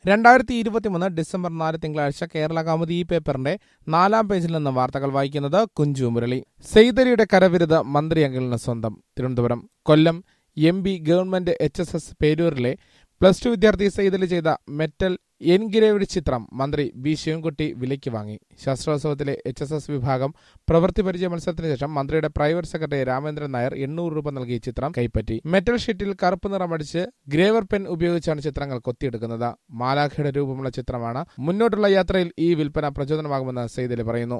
രണ്ടായിരത്തി ഇരുപത്തിമൂന്ന് ഡിസംബർ നാല് തിങ്കളാഴ്ച കേരള കൗമുദി ഈ പേപ്പറിന്റെ നാലാം പേജിൽ നിന്ന് വാർത്തകൾ വായിക്കുന്നത് കുഞ്ചു മുരളി സെയ്തലിയുടെ കരവിരുത് മന്ത്രി അങ്കിളിന് സ്വന്തം Thiruvananthapuram Kollam M B government H S S പേരൂരിലെ പ്ലസ് ടു വിദ്യാർത്ഥി സെയ്തലി ചെയ്ത മെറ്റൽ എൻഗിരേവിഡ് ചിത്രം മന്ത്രി വി ശിവൻകുട്ടി വിലയ്ക്ക് വാങ്ങി ശാസ്ത്രോത്സവത്തിലെ എച്ച് എസ് എസ് വിഭാഗം പ്രവൃത്തി പരിചയ മത്സരത്തിന് ശേഷം മന്ത്രിയുടെ പ്രൈവറ്റ് സെക്രട്ടറി രാമേന്ദ്രൻ നായർ എണ്ണൂറ് രൂപ നൽകി ചിത്രം കൈപ്പറ്റി മെറ്റൽ ഷീറ്റിൽ കറുപ്പ് നിറമടിച്ച് ഗ്രേവർ പെൻ ഉപയോഗിച്ചാണ് ചിത്രങ്ങൾ കൊത്തിയെടുക്കുന്നത് മാലാഖയുടെ രൂപമുള്ള ചിത്രമാണ് മുന്നോട്ടുള്ള യാത്രയിൽ ഈ വിൽപ്പന പ്രചോദനമാകുമെന്ന് സെയ്തലി പറയുന്നു